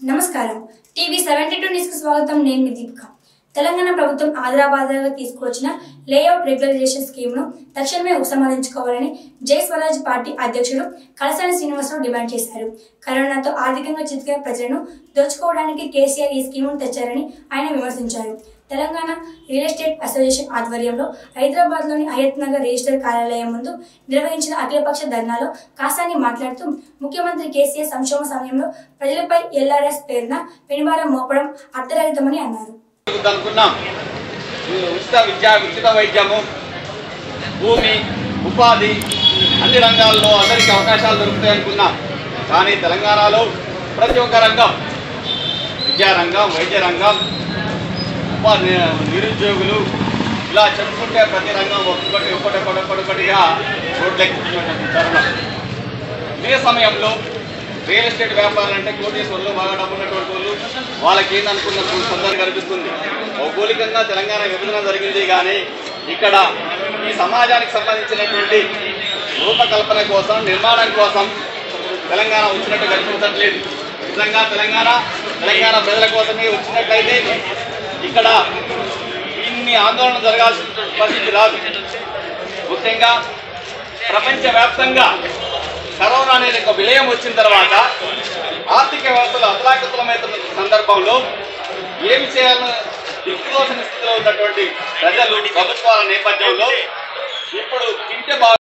నమస్కారం TV seventy two news కు స్వాగతం నేను మీ దీపిక తెలంగాణ ప్రభుత్వం ఆదరాబాదగా తీసుకువచ్చిన లేఅవుట్ రెగ్యులరైజేషన్ స్కీమ్ ను తక్షణమే ఉపసంహరించుకోవాలని జై స్వరాజ్ పార్టీ అధ్యక్షుడు కలసాని శ్రీనివాసరావు డిమాండ్ చేశారు కరోనాతో ఆర్థికంగా చితికిన ప్రజలను దోచుకోవడానికి కేసీఆర్ ఈ స్కీమును తెచ్చారని ఆయన విమర్శించారు తెలంగాణ రియల్ ఎస్టేట్ అసోసియేషన్ ఆధ్వర్యంలో హైదరాబాద్ లోని అయత్ నగర్ రిజిస్టర్ కార్యాలయం ముందు నిర్వహించిన అఖిలపక్ష ధర్నాలో కాసాని మాట్లాడుతూ ముఖ్యమంత్రి కేసీఆర్ సంక్షేమ సమయంలో ప్రజలపై ఎల్ఆర్ఎస్ పేరున పెనుభారం మోపడం అర్థరహితమని అన్నారు అనుకున్నాం ఉచిత విద్య ఉచిత వైద్యము భూమి ఉపాధి అన్ని రంగాల్లో అందరికీ అవకాశాలు దొరుకుతాయి అనుకున్నాం కానీ తెలంగాణలో ప్రతి ఒక్క రంగం విద్యారంగం వైద్య రంగం ఉపాధి నిరుద్యోగులు ఇలా చెప్పుకుంటే ప్రతి రంగం ఒక్కొక్కటి ఒక్కటి ఒక్కటి ఒక్కొక్కటిగా రోడ్లెక్కుతున్నటువంటి తరుణం ఇదే సమయంలో రియల్ ఎస్టేట్ వ్యాపారాలు అంటే కోటీశ్వర్లు బాగా డబ్బున్నటువంటి వాళ్ళు వాళ్ళకి ఏందనుకున్న సందర్భం కనిపిస్తుంది భౌగోళికంగా తెలంగాణ విభజన జరిగింది కానీ ఇక్కడ ఈ సమాజానికి సంబంధించినటువంటి రూపకల్పన కోసం నిర్మాణం కోసం తెలంగాణ వచ్చినట్టు కనిపించట్లేదు నిజంగా తెలంగాణ తెలంగాణ ప్రజల కోసమే వచ్చినట్లయితే ఇక్కడ ఇన్ని ఆందోళన జరగాల్సిన పరిస్థితి రాదు ముఖ్యంగా ప్రపంచవ్యాప్తంగా కరోనా అనేది ఒక విలయం వచ్చిన తర్వాత ఆర్థిక వ్యవస్థలు అతలాకుతలమవుతున్న సందర్భంలో ఏమి చేయాలని దిక్కులోసిన స్థితిలో ఉన్నటువంటి ప్రజలు ప్రభుత్వాల నేపథ్యంలో ఇప్పుడు తింటే బాగా